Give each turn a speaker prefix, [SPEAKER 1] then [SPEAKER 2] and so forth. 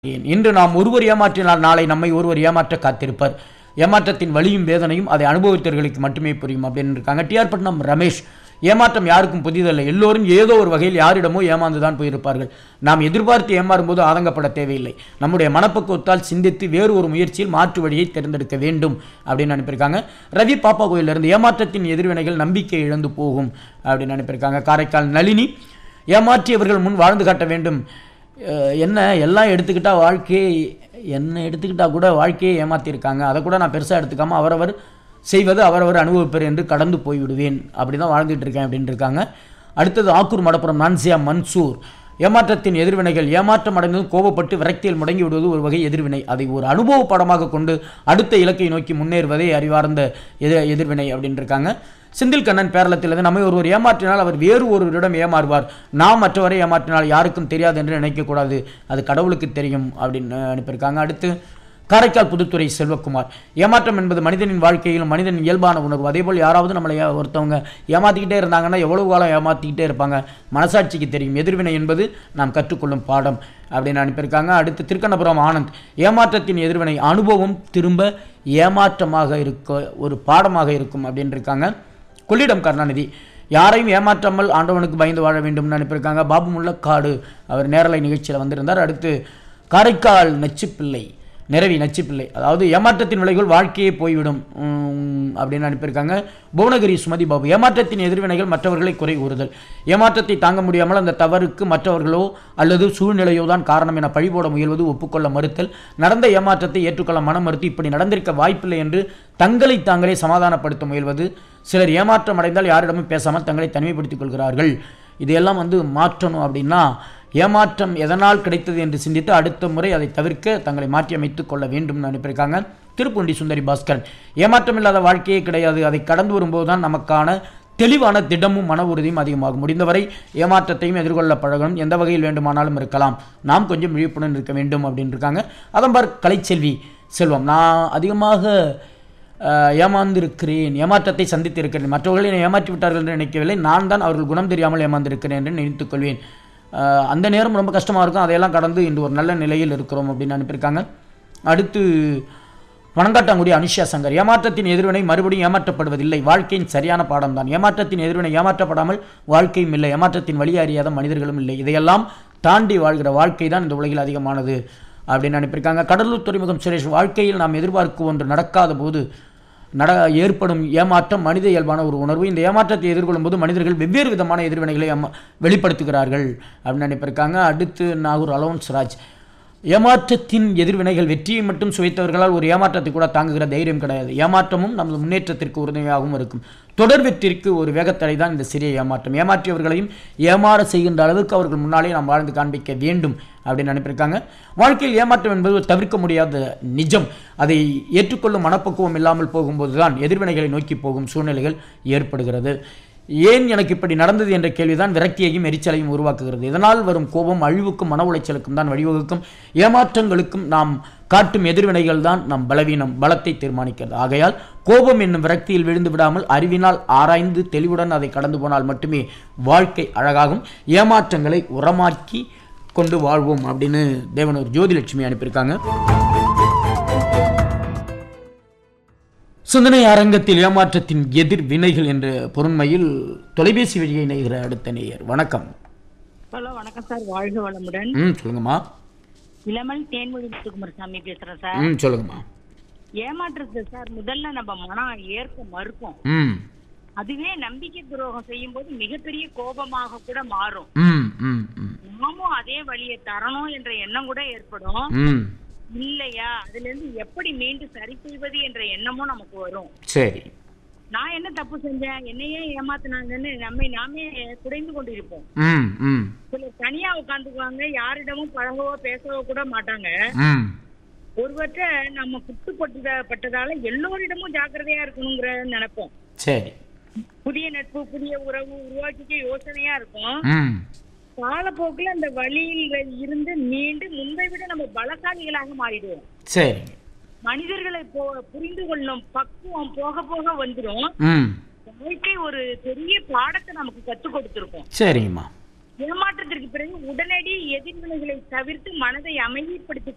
[SPEAKER 1] ஏன் இன்று நாம் ஒருவர் ஏமாற்றினால் நாளை நம்மை ஒருவர் ஏமாற்ற காத்திருப்பார் ஏமாற்றத்தின் வலியும் வேதனையும் அதை அனுபவித்தவர்களுக்கு மட்டுமே புரியும் அப்படின்னு இருக்காங்க டிஆர் பட்னம் ரமேஷ் ஏமாற்றம் யாருக்கும் புதிதல்ல எல்லோரும் ஏதோ ஒரு வகையில் யாரிடமோ ஏமாந்துதான் போயிருப்பார்கள் நாம் எதிர்பார்த்து ஏமாறும் போது ஆதங்கப்பட தேவையில்லை நம்முடைய மனப்பக்குவத்தால் சிந்தித்து வேறு ஒரு முயற்சியில் மாற்று வழியை தேர்ந்தெடுக்க வேண்டும் அப்படின்னு அனுப்பியிருக்காங்க ரவி பாப்பா கோயிலிருந்து ஏமாற்றத்தின் எதிர்வினைகள் நம்பிக்கை இழந்து போகும் அப்படின்னு அனுப்பியிருக்காங்க காரைக்கால் நளினி ஏமாற்றியவர்கள் முன் வாழ்ந்து காட்ட வேண்டும் அஹ் என்ன எல்லாம் எடுத்துக்கிட்டா வாழ்க்கையை என்ன எடுத்துக்கிட்டா கூட வாழ்க்கையை ஏமாத்திருக்காங்க அதை கூட நான் பெருசாக எடுத்துக்காம அவரவர் செய்வது அவரவர் அனுபவிப்பர் என்று கடந்து போய்விடுவேன் அப்படி தான் வாழ்ந்துட்டு இருக்கேன் அப்படின்னு இருக்காங்க அடுத்தது ஆக்கூர் மடப்புறம் நான்சியா மன்சூர் ஏமாற்றத்தின் எதிர்வினைகள் ஏமாற்றம் அடைந்ததும் கோபப்பட்டு விரக்தியில் முடங்கி விடுவது ஒரு வகை எதிர்வினை அதை ஒரு அனுபவ படமாக கொண்டு அடுத்த இலக்கை நோக்கி முன்னேறுவதே அறிவார்ந்த எதிர் எதிர்வினை அப்படின்னு இருக்காங்க செந்தில் கண்ணன் பேரளத்திலிருந்து நம்மை ஒருவர் ஏமாற்றினால் அவர் வேறு ஒருவரிடம் ஏமாறுவார் நாம் மற்றவரை ஏமாற்றினால் யாருக்கும் தெரியாது என்று நினைக்கக்கூடாது அது கடவுளுக்கு தெரியும் அப்படின்னு அனுப்பியிருக்காங்க அடுத்து காரைக்கால் புதுத்துறை செல்வகுமார் ஏமாற்றம் என்பது மனிதனின் வாழ்க்கையில் மனிதனின் இயல்பான உணர்வு அதேபோல் யாராவது நம்மளை ஏ- ஒருத்தவங்க ஏமாத்திக்கிட்டே இருந்தாங்கன்னா எவ்வளவு காலம் ஏமாத்திக்கிட்டே இருப்பாங்க மனசாட்சிக்கு தெரியும் எதிர்வினை என்பது நாம் கற்றுக்கொள்ளும் பாடம் அப்படின்னு அனுப்பியிருக்காங்க அடுத்து திருக்கண்ணபுரம் ஆனந்த் ஏமாற்றத்தின் எதிர்வினை அனுபவம் திரும்ப ஏமாற்றமாக இருக்க ஒரு பாடமாக இருக்கும் அப்படின்னு இருக்காங்க கொள்ளிடம் கருணாநிதி யாரையும் ஏமாற்றாமல் ஆண்டவனுக்கு பயந்து வாழ வேண்டும்னு அனுப்பியிருக்காங்க பாபு முள்ளக்காடு அவர் நேரலை நிகழ்ச்சியில் வந்திருந்தார் அடுத்து காரைக்கால் நச்சுப்பிள்ளை நிறவி நச்சுப்பிள்ளை அதாவது ஏமாற்றத்தின் விளைவுகள் வாழ்க்கையே போய்விடும் உம், அப்படின்னு அனுப்பியிருக்காங்க புவனகிரி சுமதி பாபு ஏமாற்றத்தின் எதிர்வினைகள் மற்றவர்களை குறை கூறுதல் ஏமாற்றத்தை தாங்க முடியாமல் அந்த தவறுக்கு மற்றவர்களோ அல்லது சூழ்நிலையோ தான் காரணம் என பழிபோட முயல்வது ஒப்புக்கொள்ள மறுத்தல் நடந்த ஏமாற்றத்தை ஏற்றுக்கொள்ள மனம் மறுத்து இப்படி நடந்திருக்க வாய்ப்பில்லை என்று தங்களை தாங்களே சமாதானப்படுத்த முயல்வது சிலர் ஏமாற்றம் அடைந்தால் யாரிடமும் பேசாமல் தங்களை தனிமைப்படுத்திக் கொள்கிறார்கள் இதையெல்லாம் வந்து மாற்றணும் அப்படின்னா ஏமாற்றம் எதனால் கிடைத்தது என்று சிந்தித்து அடுத்த முறை அதை தவிர்க்க தங்களை மாற்றி அமைத்துக் கொள்ள வேண்டும்னு அனுப்பியிருக்காங்க திருப்பூண்டி சுந்தரி பாஸ்கரன் ஏமாற்றம் இல்லாத வாழ்க்கையே கிடையாது அதை கடந்து வரும்போது தான் நமக்கான தெளிவான திடமும் மன உறுதியும் அதிகமாகும் முடிந்தவரை ஏமாற்றத்தையும் எதிர்கொள்ள பழகணும் எந்த வகையில் வேண்டுமானாலும் இருக்கலாம் நாம் கொஞ்சம் விழிப்புடன் இருக்க வேண்டும் அப்படின்னு இருக்காங்க அதம்பார் கலைச்செல்வி செல்வம் நான் அதிகமாக அஹ், ஏமாந்திருக்கிறேன் ஏமாற்றத்தை சந்தித்திருக்கிறேன் மற்றவர்களை என்னை ஏமாற்றி விட்டார்கள் என்று நினைக்கவில்லை நான் தான் அவர்கள் குணம் தெரியாமல் ஏமாந்திருக்கிறேன் என்று நினைத்துக் கொள்வேன் அஹ், அந்த நேரம் ரொம்ப கஷ்டமாக இருக்கும் அதையெல்லாம் கடந்து இன்று ஒரு நல்ல நிலையில் இருக்கிறோம் அப்படின்னு அனுப்பியிருக்காங்க அடுத்து வணங்காட்டாங்குடி அனுஷா சங்கர் ஏமாற்றத்தின் எதிர்வினை மறுபடியும் ஏமாற்றப்படுவதில்லை வாழ்க்கையின் சரியான பாடம் தான் ஏமாற்றத்தின் எதிர்வினை ஏமாற்றப்படாமல் வாழ்க்கையும் இல்லை ஏமாற்றத்தின் வழி அறியாத மனிதர்களும் இல்லை இதையெல்லாம் தாண்டி வாழ்கிற வாழ்க்கை தான் இந்த உலகில் அதிகமானது அப்படின்னு அனுப்பியிருக்காங்க கடலூர் துறைமுகம் சுரேஷ் வாழ்க்கையில் நாம் எதிர்பார்க்கும் ஒன்று நடக்காத போது நட ஏற்படும் ஏமாற்றம் மனித இயல்பான ஒரு உணர்வு இந்த ஏமாற்றத்தை எதிர்கொள்ளும் போது மனிதர்கள் வெவ்வேறு விதமான எதிர்வினைகளை ஏமா- வெளிப்படுத்துகிறார்கள் அப்படின்னு நினைப்பிருக்காங்க அடுத்து நாகூர் அலோன்ஸ் ராஜ் ஏமாற்றத்தின் எதிர்வினைகள் வெற்றியை மட்டும் சுவைத்தவர்களால் ஒரு ஏமாற்றத்தை கூட தாங்குகிற தைரியம் கிடையாது ஏமாற்றமும் நமது முன்னேற்றத்திற்கு உறுதுணையாகவும் இருக்கும் தொடர் வெற்றிக்கு ஒரு வேகத்தடை தான் இந்த சிறிய ஏமாற்றம் ஏமாற்றியவர்களையும் ஏமாற செய்கின்ற அளவுக்கு அவர்கள் முன்னாலே நாம் வாழ்ந்து காண்பிக்க வேண்டும் அப்படின்னு அனுப்பியிருக்காங்க வாழ்க்கையில் ஏமாற்றம் என்பது ஒரு தவிர்க்க முடியாத நிஜம் அதை ஏற்றுக்கொள்ளும் மனப்பக்குவம் இல்லாமல் போகும்போது தான் எதிர்வினைகளை நோக்கி போகும் சூழ்நிலைகள் ஏற்படுகிறது ஏன் எனக்கு இப்படி நடந்தது என்ற கேள்விதான் விரக்தியையும் எரிச்சலையும் உருவாக்குகிறது இதனால் வரும் கோபம் அழிவுக்கும் மன உளைச்சலுக்கும் தான் வழிவகுக்கும் ஏமாற்றங்களுக்கும் நாம் காட்டும் எதிர்வினைகள் தான் நம் பலவீனம் பலத்தை தீர்மானிக்கிறது ஆகையால் கோபம் என்னும் விரக்தியில் விழுந்து விடாமல் அறிவினால் ஆராய்ந்து தெளிவுடன் அதை கடந்து போனால் மட்டுமே வாழ்க்கை அழகாகும் ஏமாற்றங்களை உரமாக்கி கொண்டு வாழ்வோம் அப்படின்னு தேவனூர் ஜோதிலட்சுமி அனுப்பியிருக்காங்க சிந்தனை அரங்கத்தில் ஏமாற்றத்தின் எதிர் வினைகள் என்ற பொருண்மையில் தொலைபேசி வழியை இணைகிற அடுத்த நேயர் வணக்கம்
[SPEAKER 2] ஹலோ வணக்கம் சார் வாழ்க வளமுடன்
[SPEAKER 1] ம் சொல்லுங்கம்மா
[SPEAKER 2] இளமல் தேன்மொழி முத்துக்குமாரசாமி பேசுறேன் சார்
[SPEAKER 1] ம் சொல்லுங்கம்மா
[SPEAKER 2] ஏமாற்றுறது சார் முதல்ல நம்ம மனம் ஏற்க மறுக்கும்
[SPEAKER 1] ம்
[SPEAKER 2] அதுவே நம்பிக்கை துரோகம் செய்யும் போது மிகப்பெரிய கோபமாக கூட மாறும்
[SPEAKER 1] ம் ம் ம்
[SPEAKER 2] நாமும் அதே வழியை தரணும் என்ற எண்ணம் கூட ஏற்படும்
[SPEAKER 1] ம்
[SPEAKER 2] இல்லையா அதுல இருந்து எப்படி மீண்டு சரி செய்வது என்ற எண்ணமும் நமக்கு வரும்
[SPEAKER 1] சரி
[SPEAKER 2] நான் என்ன தப்பு செஞ்சேன் என்னையே ஏமாத்துனாங்கன்னு நம்மை நாமே குறைந்து கொண்டிருப்போம்
[SPEAKER 1] ம் ம்
[SPEAKER 2] சிலர் தனியா உட்காந்துக்குவாங்க யாரிடமும் பழகவோ பேசவோ கூட மாட்டாங்க
[SPEAKER 1] ம்
[SPEAKER 2] ஒருவற்ற நம்ம குட்டுப்பட்டதால எல்லோரிடமும் ஜாக்கிரதையா இருக்கணுங்கிற நினைப்போம்
[SPEAKER 1] சரி
[SPEAKER 2] புதிய நட்பு புதிய உறவு உருவாக்கிக்க யோசனையா இருக்கும்
[SPEAKER 1] ம்
[SPEAKER 2] காலப்போக்குல அந்த வழியில இருந்து மீண்டு முன்பை விட நம்ம பலசாலிகளாக மாறிடுவோம்
[SPEAKER 1] சரி
[SPEAKER 2] மனிதர்களை போ புரிந்து கொள்ளும் பக்குவம் போக போக வந்துடும்
[SPEAKER 1] ம்
[SPEAKER 2] வாழ்க்கை ஒரு பெரிய பாடத்தை நமக்கு கத்துக் கொடுத்திருக்கும்
[SPEAKER 1] சரிங்கம்மா
[SPEAKER 2] ஏமாற்றத்திற்கு பிறகு உடனடி எதிர்வினைகளை தவிர்த்து மனதை அமைதிப்படுத்திக்